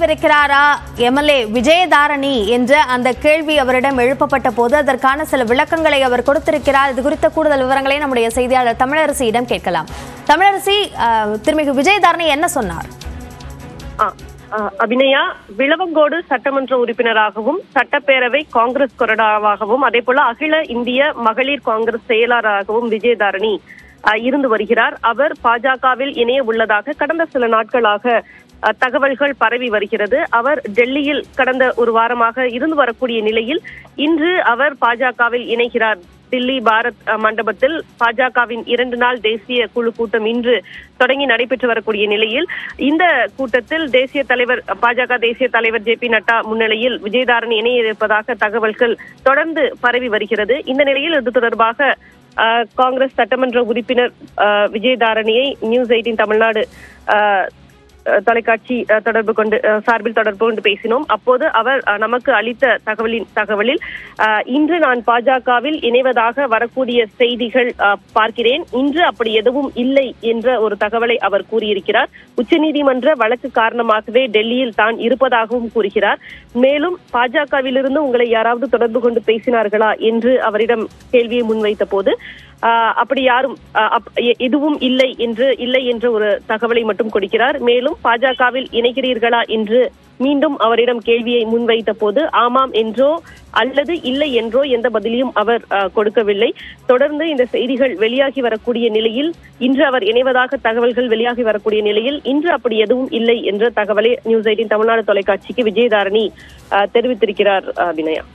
இணையவிருக்கிறாரா MLA Vijayadharani என்ற அந்த கேள்வி அவரிடம் எழுப்பப்பட்ட போது அதற்கான சில விளக்கங்களை அவர் கொடுத்திருக்கிறார் இது குறித்த கூடுதல் விவரங்களை நம்முடைய செய்தியாளர் தமிழரசியிடம் கேட்கலாம் தமிழரசி அஹ், திருமிகு விஜயதாரணி என்ன சொன்னார் ஆ, ஆ, அபிநயா விளவங்கோடு சட்டமன்ற உறுப்பினராகவும் சட்டப்பேரவை காங்கிரஸ் கொறடாவாகவும் அதே போல அகில இந்திய மகளிர் காங்கிரஸ் செயலாளராகவும் விஜயதாரணி ஆ, இருந்து வருகிறார் அவர் பாஜகவில் இணைய உள்ளதாக கடந்த சில நாட்களாக ஆ, தகவல்கள் பரவி வருகிறது அவர் டெல்லியில் கடந்த ஒரு வாரமாக இருந்து வரக்கூடிய நிலையில் இன்று அவர் பாஜகவில் இணைகிறார் தில்லி பாரத் அஹ், மண்டபத்தில் பாஜகவின் இரண்டு நாள் தேசிய குழு கூட்டம் இன்று தொடங்கி நடைபெற்று வரக்கூடிய நிலையில் இந்த கூட்டத்தில் தேசிய தலைவர் பாஜக தேசிய தலைவர் ஜே பி நட்டா முன்னிலையில் விஜயதாரணி இணைய இருப்பதாக தகவல்கள் தொடர்ந்து பரவி வருகிறது இந்த நிலையில் இது தொடர்பாக அஹ், காங்கிரஸ் சட்டமன்ற உறுப்பினர் அஹ், விஜயதாரணியை நியூஸ் எயிட்டின் தமிழ்நாடு அஹ், அஹ் தொலைக்காட்சி அஹ், தொடர்பு கொண்டு அஹ், சார்பில் தொடர்பு கொண்டு பேசினோம் அப்போது அவர் அஹ், நமக்கு அளித்த தகவலின் தகவலில் அஹ், இன்று நான் பாஜகவில் இணைவதாக வரக்கூடிய செய்திகள் அஹ், பார்க்கிறேன் இன்று அப்படி எதுவும் இல்லை என்ற ஒரு தகவலை அவர் கூறியிருக்கிறார் உச்சநீதிமன்ற வழக்கு காரணமாகவே டெல்லியில் தான் இருப்பதாகவும் கூறுகிறார் மேலும் பாஜகவிலிருந்து உங்களை யாராவது தொடர்பு கொண்டு பேசினார்களா என்று அவரிடம் கேள்வியை முன்வைத்த போது ஆஹ் அப்படி யாரும் ஆஹ் அப்- எ- எதுவும் இல்லை என்று இல்லை என்ற ஒரு தகவலை மட்டும் கொடுக்கிறார் மேலும் பாஜகவில் இணைகிறீர்களா என்று மீண்டும் அவரிடம் கேள்வியை முன்வைத்த போது ஆமாம் என்றோ அல்லது இல்லை என்றோ எந்த பதிலையும் அவர் ஆஹ், கொடுக்கவில்லை தொடர்ந்து இந்த செய்திகள் வெளியாகி வரக்கூடிய நிலையில் இன்று அவர் இணைவதாக தகவல்கள் வெளியாகி வரக்கூடிய நிலையில் இன்று அப்படி எதுவும் இல்லை என்ற தகவலை நியூஸ் எயிட்டின் தமிழ்நாடு தொலைக்காட்சிக்கு விஜயதாரணி ஆஹ், தெரிவித்திருக்கிறார் ஆஹ், வினயா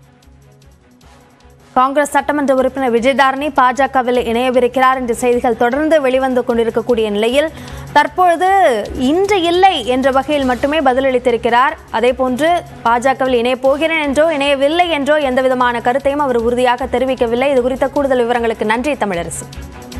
காங்கிரஸ் சட்டமன்ற உறுப்பினர் விஜயதாரணி பாஜகவில் இணையவிருக்கிறார் என்ற செய்திகள் தொடர்ந்து வெளிவந்து கொண்டிருக்கக்கூடிய நிலையில் தற்பொழுது இன்று இல்லை என்ற வகையில் மட்டுமே பதிலளித்திருக்கிறார் அதே போன்று பாஜகவில் இணைய போகிறேன் என்றோ இணையவில்லை என்றோ எந்த விதமான கருத்தையும் அவர் உறுதியாக தெரிவிக்கவில்லை இது குறித்த கூடுதல் விவரங்களுக்கு நன்றி தமிழரசு